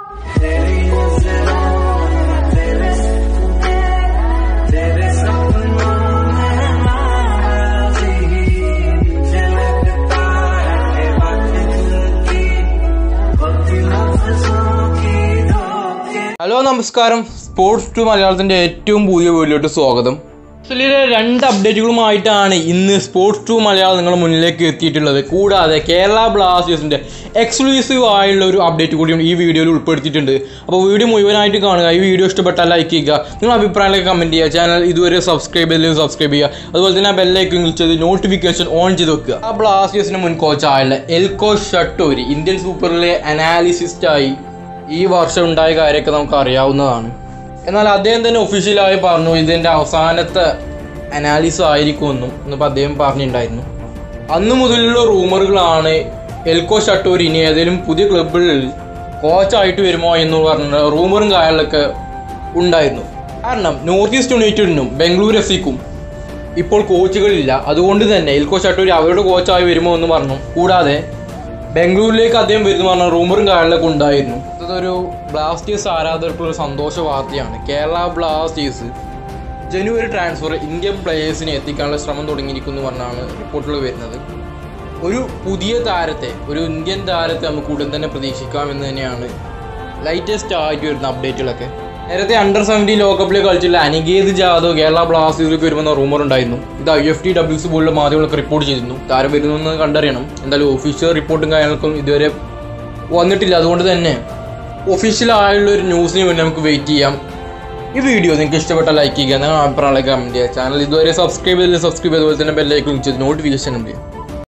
hello നമസ്കാരം sports to മലയാളത്തിൻ്റെ ഏറ്റവും പുതിയ വീഡിയോയിലോട്ട് സ്വാഗതം ഇതിലെ രണ്ട് അപ്ഡേറ്റുകളുമായിട്ടാണ് ഇന്ന് സ്പോർട്സ് ടു മലയാളം നിങ്ങളുടെ മുന്നിലേക്ക് എത്തിയിട്ടുള്ളത് കൂടാതെ കേരള ബ്ലാസ്റ്റേഴ്സിൻ്റെ എക്സ്ക്ലൂസീവ് ആയുള്ള ഒരു അപ്ഡേറ്റ് കൂടിയും ഈ വീഡിയോയിൽ ഉൾപ്പെടുത്തിയിട്ടുണ്ട് അപ്പോൾ വീഡിയോ മുഴുവനായിട്ട് കാണുക ഈ വീഡിയോ ഇഷ്ടപ്പെട്ടാൽ ലൈക്ക് ചെയ്യുക നിങ്ങളുടെ അഭിപ്രായങ്ങളൊക്കെ കമൻറ്റ് ചെയ്യുക ചാനൽ ഇതുവരെ സബ്സ്ക്രൈബ് ചെയ്തില്ലെങ്കിൽ സബ്സ്ക്രൈബ് ചെയ്യുക അതുപോലെ തന്നെ ആ ബെല്ലൈക്കൻ ക്ലിക്ക് ചെയ്ത് നോട്ടിഫിക്കേഷൻ ഓൺ ചെയ്ത് വെക്കുക ആ ബ്ലാസ്റ്റേഴ്സിൻ്റെ മുൻ കോച്ചായുള്ള എൽകോ ഷട്ടൂരി ഇന്ത്യൻ സൂപ്പറിലെ അനാലിസിസ്റ്റായി ഈ വർഷം ഉണ്ടായ കാര്യമൊക്കെ നമുക്ക് അറിയാവുന്നതാണ് എന്നാൽ അദ്ദേഹം തന്നെ ഒഫീഷ്യലായി പറഞ്ഞു ഇതിൻ്റെ അവസാനത്തെ അനാലിസിസ് ആയിരിക്കുമെന്നും എന്നിപ്പോൾ അദ്ദേഹം പറഞ്ഞിട്ടുണ്ടായിരുന്നു അന്ന് മുതലുള്ള റൂമറുകളാണ് എൽകോ ഷട്ടൂർ ഇനി ഏതെങ്കിലും പുതിയ ക്ലബിൽ കോച്ചായിട്ട് വരുമോ എന്ന് പറഞ്ഞ റൂമറും കാര്യങ്ങളൊക്കെ ഉണ്ടായിരുന്നു കാരണം നോർത്ത് ഈസ്റ്റ് യുണൈറ്റഡിനും ബംഗളൂരു എഫ് സിക്കും ഇപ്പോൾ കോച്ചുകളില്ല അതുകൊണ്ട് തന്നെ എൽകോ ഷട്ടൂരി അവരുടെ കോച്ചായി വരുമോ എന്ന് പറഞ്ഞു കൂടാതെ ബാംഗ്ലൂരിലേക്ക് അദ്ദേഹം വരുന്നു പറഞ്ഞ റൂമറും കാര്യങ്ങളൊക്കെ ഉണ്ടായിരുന്നു ഇതൊരു ബ്ലാസ്റ്റേഴ്സ് ആരാധകർക്കുള്ള ഒരു സന്തോഷ വാർത്തയാണ് കേരള ബ്ലാസ്റ്റേഴ്സ് ജനുവരി ട്രാൻസ്ഫർ ഇന്ത്യൻ പ്ലേയേഴ്സിനെ എത്തിക്കാനുള്ള ശ്രമം തുടങ്ങിയിരിക്കുന്നു പറഞ്ഞാണ് റിപ്പോർട്ടുകൾ വരുന്നത് ഒരു പുതിയ താരത്തെ ഒരു ഇന്ത്യൻ താരത്തെ നമുക്ക് ഉടൻ തന്നെ പ്രതീക്ഷിക്കാമെന്ന് തന്നെയാണ് ലൈറ്റസ്റ്റ് ആയിട്ട് വരുന്ന അപ്ഡേറ്റുകളൊക്കെ നേരത്തെ അണ്ടർ സെവൻറ്റി ലോകകപ്പിൽ കളിച്ചില്ല അനികേത് ജാദവ് കേരള ബ്ലാസ്റ്റേഴ്സിലേക്ക് വരുമെന്ന റൂമർ ഉണ്ടായിരുന്നു ഇത് ഐ എഫ് ടി ഡബ്ല്യൂസ് പോലുള്ള മാധ്യമങ്ങളൊക്കെ റിപ്പോർട്ട് ചെയ്തിരുന്നു താരം വരുന്നു കണ്ടറിയണം എന്തായാലും ഒഫീഷ്യൽ റിപ്പോർട്ടും കാര്യങ്ങൾക്കും ഇതുവരെ വന്നിട്ടില്ല അതുകൊണ്ട് തന്നെ ഒഫീഷ്യൽ ആയുള്ള ഒരു ന്യൂസിന് വേണ്ടി നമുക്ക് വെയിറ്റ് ചെയ്യാം ഈ വീഡിയോ നിങ്ങൾക്ക് ഇഷ്ടപ്പെട്ട ലൈക്ക് ചെയ്യുക നിങ്ങളുടെ അഭിപ്രായങ്ങളൊക്കെ കമൻറ്റ് ചെയ്യുക ചാനൽ ഇതുവരെ സബ്സ്ക്രൈബ് ചെയ്തില്ല സബ്സ്ക്രൈബ് അതുപോലെ തന്നെ ബെല്ലൈക്കൺ ചെയ്ത് നോട്ടിഫിക്കേഷൻ ഉണ്ട്